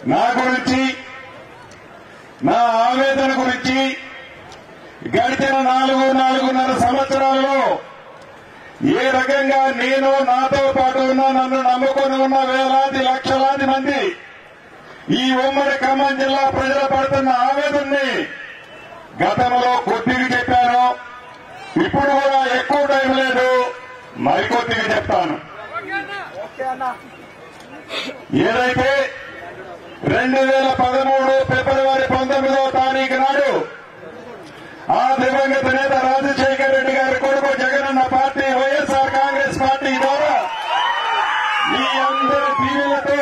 నా గురించి నా ఆవేదన గురించి గడిచిన నాలుగు నాలుగున్నర సంవత్సరాలలో ఏ రకంగా నేను నాతో పాటు ఉన్న నన్ను నమ్ముకొని ఉన్న వేలాది లక్షలాది మంది ఈ ఉమ్మడి ఖమ్మం జిల్లా ప్రజలు పడుతున్న ఆవేదనని గతంలో కొద్దిగా చెప్పాను ఇప్పుడు కూడా ఎక్కువ టైం లేదు మరికొద్దిగా చెప్తాను ఏదైతే రెండు వేల పదమూడు ఫిబ్రవరి పంతొమ్మిదో తారీఖు నాడు ఆ దివంగత నేత రాజశేఖర రెడ్డి గారి కొడుకు Jagananna party YSR Congress party ద్వారా మీ అందరి దీవెలతో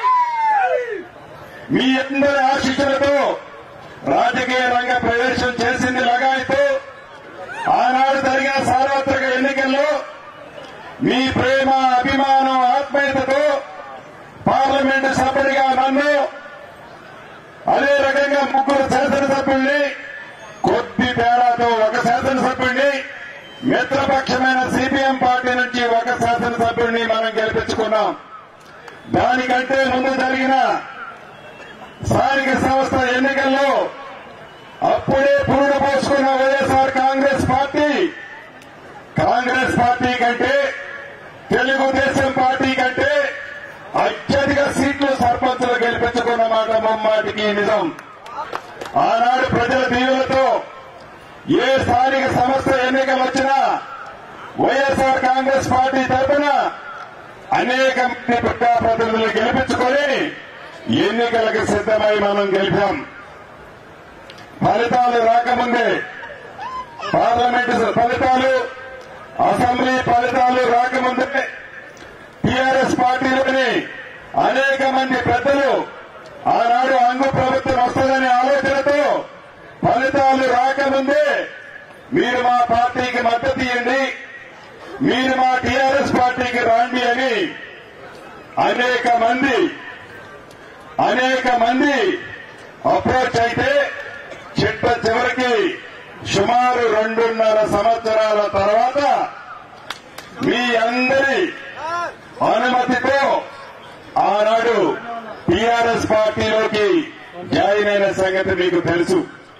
మీ అందరి ఆశీస్సులతో రాజకీయ రంగ ప్రవేశం చేసింది లగాయతూ ఆనాడు జరిగిన సార్వత్రిక ఎన్నికల్లో మీ ప్రేమ అభిమానం ఆత్మీయతతో పార్లమెంటు సభ్యుడిగా నన్ను అదే రకంగా ముగ్గురు శాసనసభ్యుల్ని కొద్ది తేడాతో ఒక శాసనసభ్యుడిని మిత్రపక్షమైన సిపిఎం పార్టీ నుంచి ఒక శాసనసభ్యుడిని మనం గెలిపించుకున్నాం దానికంటే ముందు జరిగిన స్థానిక సంస్థ ఎన్నికల్లో అప్పుడే పురుడు పోసుకున్న YSR Congress party Congress party కంటే తెలుగుదేశం పార్టీ కంటే అత్యధిక సీట్లు సర్పంచులు గెలిపించుకున్న మాట ముమ్మాటికి నిజం ఆనాడు ప్రజల దీవులతో ఏ స్థానిక సంస్థ ఎన్నికలు వచ్చినా వైఎస్ఆర్ కాంగ్రెస్ పార్టీ తరఫున అనేక మంది ప్రజాప్రతినిధులు గెలిపించుకొని ఎన్నికలకు సిద్దమై మనం గెలిపాం ఫలితాలు రాకముందే పార్లమెంటు ఫలితాలు అసెంబ్లీ ఫలితాలు రాకముందే టీఆర్ఎస్ పార్టీలోని అనేక మంది పెద్దలు ఆనాడు అంగు ప్రభుత్వం వస్తుందనే ఆలోచనతో ఫలితాలు రాకముందే మీరు మా పార్టీకి మద్దతు ఇవ్వండి మీరు మా టీఆర్ఎస్ పార్టీకి రాండి అని అనేక మంది అనేక మంది అప్రోచ్ అయితే చిట్ట చివరికి సుమారు రెండున్నర సంవత్సరాల తర్వాత మీ అందరి అనుమతితో ఆనాడు టీఆర్ఎస్ పార్టీలోకి జాయిన్ అయిన సంగతి మీకు తెలుసు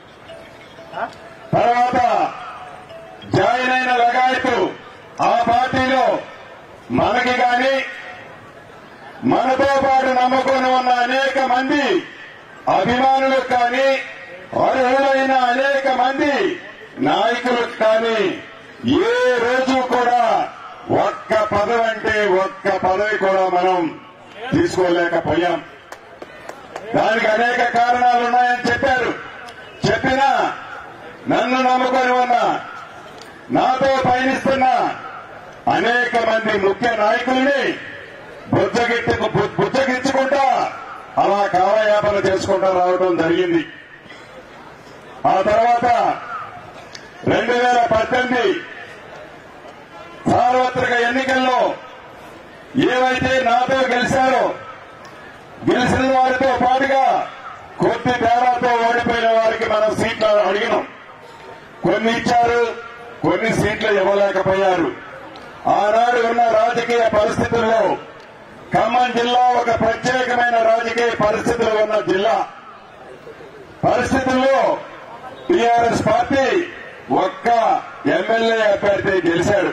తర్వాత జాయిన్ అయిన లగాయతు ఆ పార్టీలో మనకి గాని మనతో పాటు నమ్ముకొని ఉన్న అనేక మంది అభిమానులకు కానీ అర్హులైన అనేక మంది నాయకులకు కానీ ఏ రోజు కూడా ఒక్క పదవి అంటే ఒక్క పదవి కూడా మనం తీసుకోలేకపోయాం దానికి అనేక కారణాలు ఉన్నాయని చెప్పారు చెప్పినా నన్ను నమ్ముకొని ఉన్న నాతో పయనిస్తున్న అనేక మంది ముఖ్య నాయకుల్ని బుజ్జగిట్టి బుజ్జగించుకుంటా అలా కాలయాపన చేసుకుంటా రావడం జరిగింది ఆ తర్వాత రెండు వేల పద్దెనిమిది సార్వత్రిక ఎన్నికల్లో ఏవైతే నాతో గెలిచారో గెలిచిన వారితో పాటుగా కొద్ది తేడాతో ఓడిపోయిన వారికి మనం సీట్లు అడిగినాం కొన్ని ఇచ్చారు కొన్ని సీట్లు ఇవ్వలేకపోయారు ఆనాడు ఉన్న రాజకీయ పరిస్థితుల్లో ఖమ్మం జిల్లా ఒక ప్రత్యేకమైన రాజకీయ పరిస్థితులు ఉన్న జిల్లా పరిస్థితుల్లో టీఆర్ఎస్ పార్టీ ఒక్క ఎమ్మెల్యే అభ్యర్థి గెలిచాడు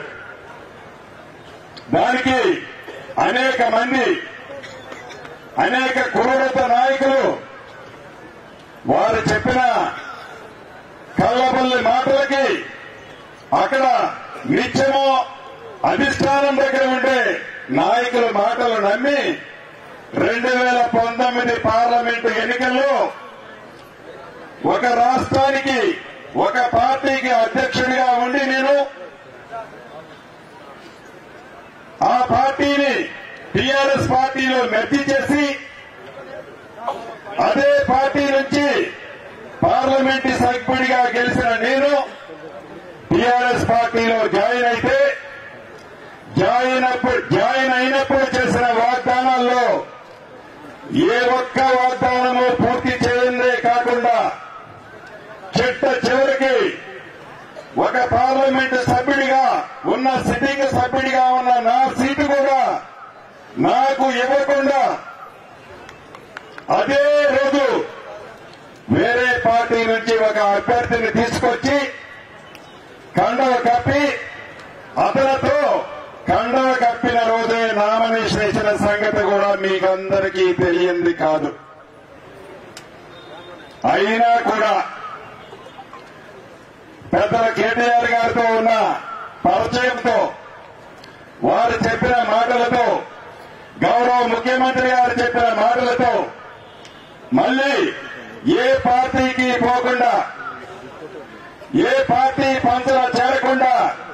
దానికి అనేక మంది అనేక కురుడత నాయకులు వారు చెప్పిన కళ్ళబల్లి మాటలకి అక్కడ నిత్యము అధిష్టానం దగ్గర ఉండే నాయకుల మాటలు నమ్మి రెండు వేల పంతొమ్మిది పార్లమెంటు ఎన్నికల్లో ఒక రాష్ట్రానికి ఒక పార్టీకి అధ్యక్షుడిగా ఉండి నేను ఆ పార్టీని టీఆర్ఎస్ పార్టీలో మెర్జీ చేసి అదే పార్టీ నుంచి పార్లమెంటు సభ్యుడిగా గెలిచిన నేను టీఆర్ఎస్ పార్టీలో జాయిన్ అయితే జాయిన్ అప్పుడు జాయిన్ అయినప్పుడు చేసిన వాగ్దానాల్లో ఏ ఒక్క వాగ్దానము పూర్తి చేయందే కాకుండా చిట్ట చివరికి ఒక పార్లమెంటు సభ్యుడిగా ఉన్న సిట్టింగ్ సభ్యుడిగా ఉన్న నా సీటు కూడా నాకు ఇవ్వకుండా అదే రోజు వేరే పార్టీ నుంచి ఒక అభ్యర్థిని తీసుకొచ్చి కండవ కప్పి అతనితో కండవ కప్పిన రోజే నామినేషన్ ఇచ్చిన సంగతి కూడా మీకందరికీ తెలియంది కాదు అయినా కూడా పెద్దల కేటీఆర్ గారితో ఉన్న పరిచయంతో వారు చెప్పిన మాటలతో గౌరవ ముఖ్యమంత్రి గారు చెప్పిన మాటలతో మళ్ళీ ఏ పార్టీకి పోకుండా ఏ పార్టీ పంచన చేరకుండా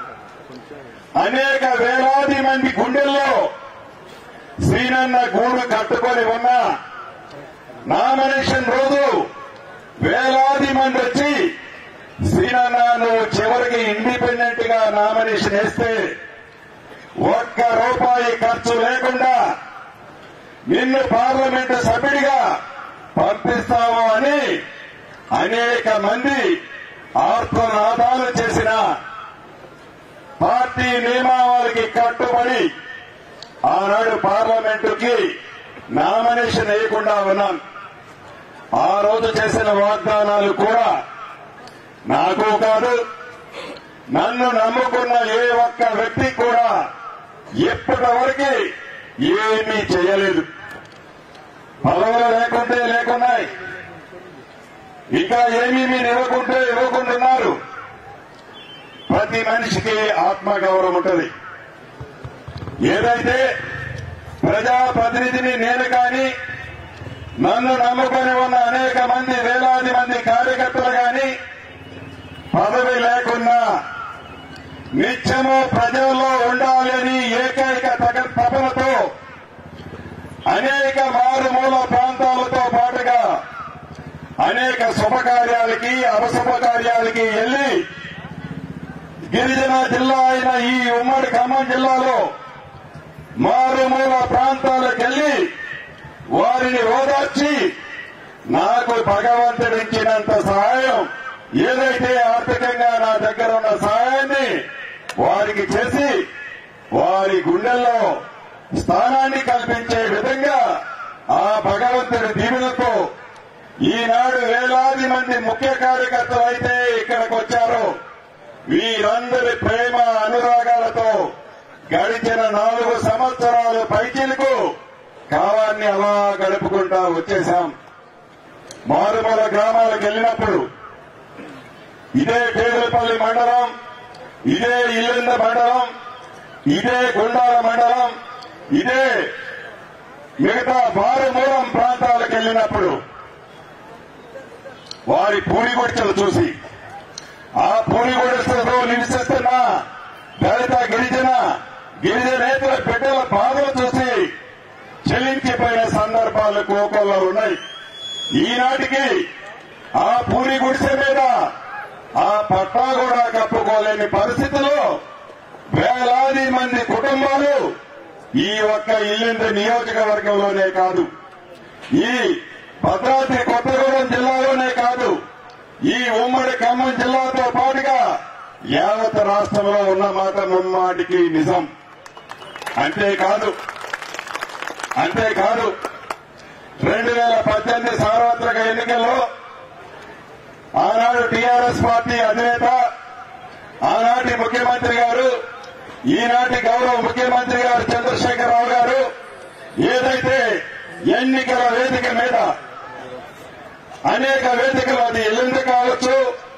అనేక వేలాది మంది గుండెల్లో శ్రీనన్న గూడు కట్టుకొని ఉన్న నామినేషన్ రోజు వేలాది మంది వచ్చి శ్రీనన్న నువ్వు చివరికి ఇండిపెండెంట్ గా నామినేషన్ వేస్తే ఒక్క రూపాయి ఖర్చు లేకుండా నిన్ను పార్లమెంటు సభ్యుడిగా పంపిస్తాము అని అనేక మంది ఆర్తనాదాలు చేసిన పార్టీ నియమావళికి కట్టుబడి ఆనాడు పార్లమెంటుకి నామినేషన్ వేయకుండా ఉన్నాం ఆ రోజు చేసిన వాగ్దానాలు కూడా నాకు కాదు నన్ను నమ్ముకున్న ఏ ఒక్క వ్యక్తి కూడా ఇప్పటి వరకు ఏమీ చేయలేదు పదవులు లేకుంటే లేకున్నాయి ఇంకా ఏమీ మీరు ఇవ్వకుంటే ఇవ్వకుంటున్నారు ప్రతి మనిషికి ఆత్మగౌరవం ఉంటుంది ఏదైతే ప్రజాప్రతినిధిని నేను కానీ నన్ను నమ్ముకొని ఉన్న అనేక మంది వేలాది మంది కార్యకర్తలు కానీ పదవి లేకున్నా నిత్యము ప్రజల్లో ఉండాలని ఏకైక తగ- తపనతో అనేక మారుమూల ప్రాంతాలతో పాటుగా అనేక శుభకార్యాలకి అపశుభ కార్యాలకి వెళ్లి గిరిజన జిల్లా అయిన ఈ ఉమ్మడి ఖమ్మం జిల్లాలో మారుమూల ప్రాంతాలకు వెళ్లి వారిని ఓదార్చి నాకు భగవంతుడు ఇచ్చినంత సహాయం ఏదైతే ఆర్థికంగా నా దగ్గర ఉన్న సహాయాన్ని వారికి చేసి వారి గుండెల్లో స్థానాన్ని కల్పించే విధంగా ఆ భగవంతుడి దీవెనతో ఈనాడు వేలాది మంది ముఖ్య కార్యకర్తలు అయితే ఇక్కడికి వచ్చారు వీరందరి ప్రేమ అనురాగాలతో గడిచిన నాలుగు సంవత్సరాలు పైచిలకు కాలాన్ని అలా గడుపుకుంటా వచ్చేశాం మారుమూల గ్రామాలకు వెళ్ళినప్పుడు ఇదే పేదలపల్లి మండలం ఇదే ఇల్లంద మండలం ఇదే గుండాల మండలం ఇదే మిగతా మారుమూలం ప్రాంతాలకు వెళ్ళినప్పుడు వారి పూరి గుడిచలు చూసి ఆ పూరి గుడిసెలతో నివసిస్తున్న దళిత గిరిజన గిరిజనేతల బిడ్డల బాధలు చూసి చెల్లించిపోయిన సందర్భాలు కోకోలో ఉన్నాయి ఈనాటికి ఆ పూరి గుడిసె మీద ఆ పట్టా కూడా కప్పుకోలేని పరిస్థితిలో వేలాది మంది కుటుంబాలు ఈ ఒక్క ఇల్లింది నియోజకవర్గంలోనే కాదు ఈ భద్రాద్రి కొత్తగూడెం జిల్లాలోనే కాదు ఈ ఉమ్మడి ఖమ్మం జిల్లాతో పాటుగా యావత్ రాష్ట్రంలో ఉన్న మాట ముమ్మాటికి నిజం అంతేకాదు అంతేకాదు రెండు వేల పద్దెనిమిది సార్వత్రిక ఎన్నికల్లో ఆనాడు టీఆర్ఎస్ పార్టీ అధినేత ఆనాటి ముఖ్యమంత్రి గారు ఈనాటి గౌరవ ముఖ్యమంత్రి గారు చంద్రశేఖరరావు గారు ఏదైతే ఎన్నికల వేదిక మీద అనేక వేదికలు అది ఎల్లుండి కావచ్చు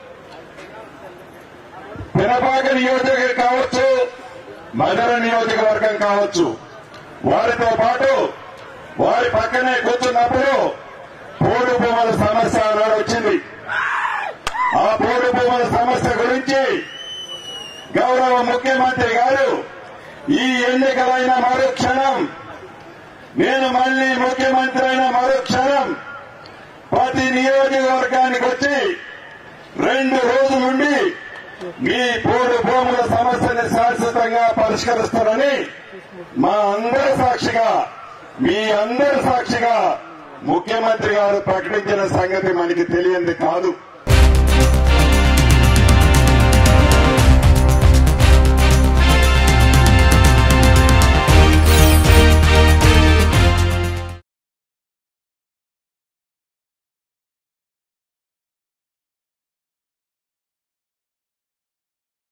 పినపాక నియోజకవర్గం కావచ్చు మదన నియోజకవర్గం కావచ్చు వారితో పాటు వారి పక్కనే కూర్చున్నప్పుడు పోడు భూముల సమస్య ఆనాడు వచ్చింది ఆ పోడు భూముల సమస్య గురించి గౌరవ ముఖ్యమంత్రి గారు ఈ ఎన్నికలైన మరుక్షణం నేను మళ్లీ ముఖ్యమంత్రి అయిన మరుక్షణం ప్రతి నియోజకవర్గానికి వచ్చి రెండు రోజులుండి మీ పోడు భూముల సమస్యని శాశ్వతంగా పరిష్కరిస్తారని మా అందరి సాక్షిగా మీ అందరి సాక్షిగా ముఖ్యమంత్రి గారు ప్రకటించిన సంగతి మనకి తెలియంది కాదు